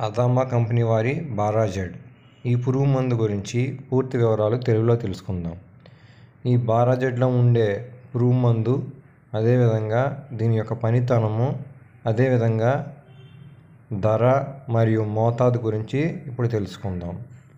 Adama company వారి బారాజెడ్ ఈ పురుగు మందు గురించి పూర్తి వివరాలు తెలుగులో తెలుసుకుందాం ఈ బారాజెడ్లో ఉండే పురుగు మందు అదేవిధంగా దీని యొక్క పనితనము అదేవిధంగా ధర మరియు మోతాదు గురించి ఇప్పుడు తెలుసుకుందాం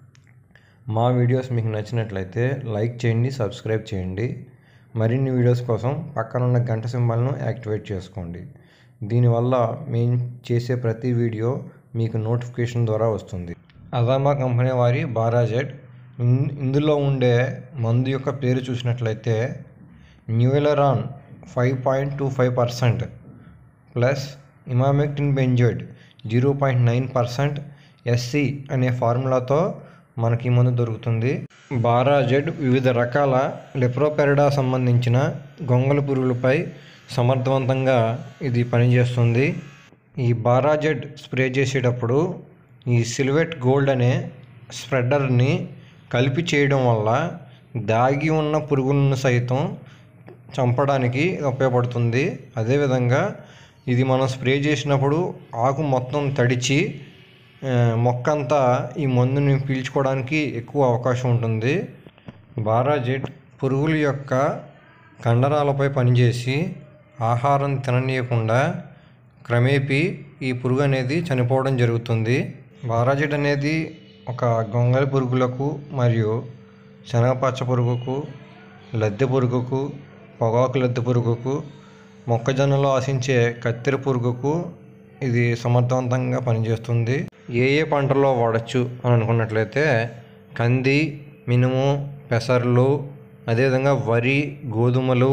మా వీడియోస్ మీకు నచ్చినట్లయితే లైక్ చేయండి సబ్స్క్రైబ్ చేయండి మరిన్ని వీడియోస్ కోసం పక్కనున్న గంట సింబల్ను యాక్టివేట్ చేసుకోండి దీనివల్ల మేము చేసే ప్రతి వీడియో మీకు నోటిఫికేషన్ ద్వారా వస్తుంది అదామా కంపెనీ వారి బారాజెడ్ ఇన్- ఇందులో ఉండే మందు యొక్క పేరు చూసినట్లయితే novaluron five point two five percent plus emamectin benzoate zero point nine percent SC అనే ఫార్ములాతో మనకి ఈ మందు దొరుకుతుంది బారాజెడ్ వివిధ రకాల లెప్రోపెరిడా సంబంధించిన గొంగళి పురుగులపై సమర్థవంతంగా ఇది పనిచేస్తుంది ఈ బారాజెడ్ స్ప్రే చేసేటప్పుడు ఈ సిల్వెట్ గోల్డ్ అనే స్ప్రెడర్ని కలిపి చేయడం వల్ల దాగి ఉన్న పురుగులను సైతం చంపడానికి ఉపయోగపడుతుంది అదేవిధంగా ఇది మనం స్ప్రే చేసినప్పుడు ఆకు మొత్తం తడిచి ఆ, మొక్క అంతా ఈ మందుని పీల్చుకోవడానికి ఎక్కువ అవకాశం ఉంటుంది బారాజెట్ పురుగుల యొక్క కండరాలపై పనిచేసి ఆహారం తిననీయకుండా క్రమేపీ ఈ పురుగు అనేది చనిపోవడం జరుగుతుంది బారాజెట్ అనేది ఒక గొంగళి పురుగులకు మరియు శనగపచ్చ పురుగుకు లద్దె పురుగుకు పొగాకు లద్దె పురుగుకు మొక్కజొన్నలో ఆశించే కత్తెర పురుగుకు ఇది సమర్థవంతంగా పనిచేస్తుంది ఏ ఏ పంటల్లో వాడచ్చు అని అనుకున్నట్లయితే కంది మినుము పెసర్లు అదేవిధంగా వరి గోధుమలు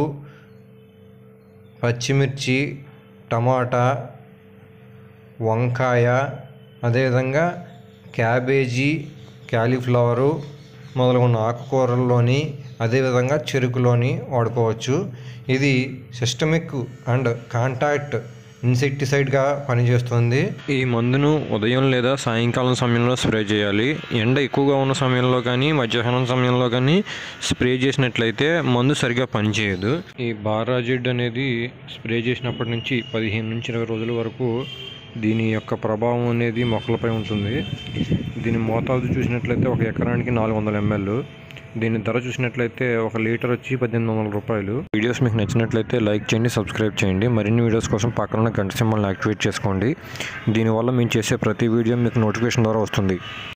పచ్చిమిర్చి టమాటా వంకాయ అదేవిధంగా క్యాబేజీ క్యాలీఫ్లవరు మొదలగున్న ఆకుకూరల్లోని అదేవిధంగా చెరుకులోని వాడుకోవచ్చు ఇది సిస్టమిక్ అండ్ కాంటాక్ట్ ఇన్సెక్టిసైడ్గా పనిచేస్తుంది ఈ మందును ఉదయం లేదా సాయంకాలం సమయంలో స్ప్రే చేయాలి ఎండ ఎక్కువగా ఉన్న సమయంలో కానీ మధ్యాహ్నం సమయంలో కానీ స్ప్రే చేసినట్లయితే మందు సరిగా పనిచేయదు ఈ బారాజిడ్ అనేది స్ప్రే చేసినప్పటి నుంచి పదిహేను నుంచి ఇరవై రోజుల వరకు దీని యొక్క ప్రభావం అనేది మొక్కలపై ఉంటుంది దీని మోతాదు చూసినట్లయితే ఒక ఎకరానికి నాలుగు వందల ఎంఎల్ దీని ధర చూసినట్లయితే ఒక లీటర్ వచ్చి పద్దెనిమిది వందల రూపాయలు వీడియోస్ మీకు నచ్చినట్లయితే లైక్ చేయండి సబ్స్క్రైబ్ చేయండి మరిన్ని వీడియోస్ కోసం పక్కన ఉన్న గంట సింబల్ని యాక్టివేట్ చేసుకోండి దీనివల్ల మేము చేసే ప్రతి వీడియో మీకు నోటిఫికేషన్ ద్వారా వస్తుంది